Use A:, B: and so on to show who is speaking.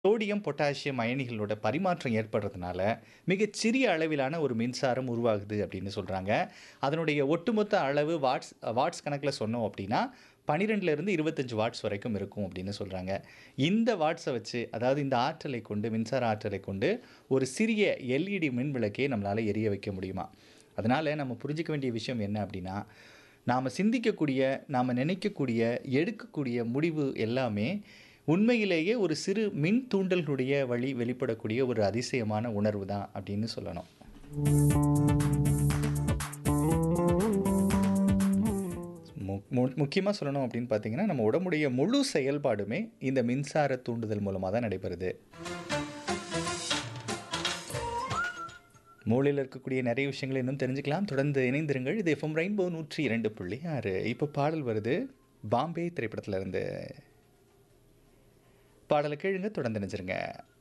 A: Sodium, potassium அயனிகளோட பரிமாற்றம் ஏற்படுறதுனால, மிகச் சிறிய அளவிலான ஒரு மின்சாரம் உருவாகுது அப்படின்னு சொல்றாங்க. அதனுடைய ஒட்டுமொத்த அளவு வாட்ஸ் வாட்ஸ் கணக்குல சொன்னோம் அப்படின்னா, 12லிருந்து 25 வாட்ஸ் வரைக்கும் இருக்கும் அப்படின்னு சொல்றாங்க. இந்த வாட்ஸ வச்சு, அதாவது இந்த ஆற்றலை கொண்டு, மின்சார ஆற்றலை கொண்டு, ஒரு சிறிய எல்இடி மின் விளக்கை நம்மளால எரிய வைக்க முடியுமாம். அதனால நம்ம புரிஞ்சுக்க வேண்டிய விஷயம் என்ன அப்படின்னா, நாம சிந்திக்கக்கூடிய, நாம நினைக்கக்கூடிய, எடுக்கக்கூடிய முடிவு எல்லாமே, உண்மையிலேயே ஒரு சிறு மின் தூண்டல்களுடைய வழி வெளிப்படக்கூடிய ஒரு அதிசயமான உணர்வு தான் அப்படின்னு சொல்லணும். மு மு முக்கியமா சொல்லணும் அப்படின்னு பார்த்தீங்கன்னா, நம்ம உடம்புடைய முழு செயல்பாடுமே இந்த மின்சார தூண்டுதல் மூலமா தான் நடைபெறுது. மூளையில இருக்கக்கூடிய நிறைய விஷயங்கள இன்னும் தெரிஞ்சுக்கலாம். தொடர்ந்து இணைந்திருங்கள். இது எஃப்எம் ரெயின்போ 102.6 இப்ப பாடல் வருது. பாம்பே திரைப்படத்துல இருந்து. பாடல கேளுங்க. தொடர்ந்து இணைஞ்சிருங்க.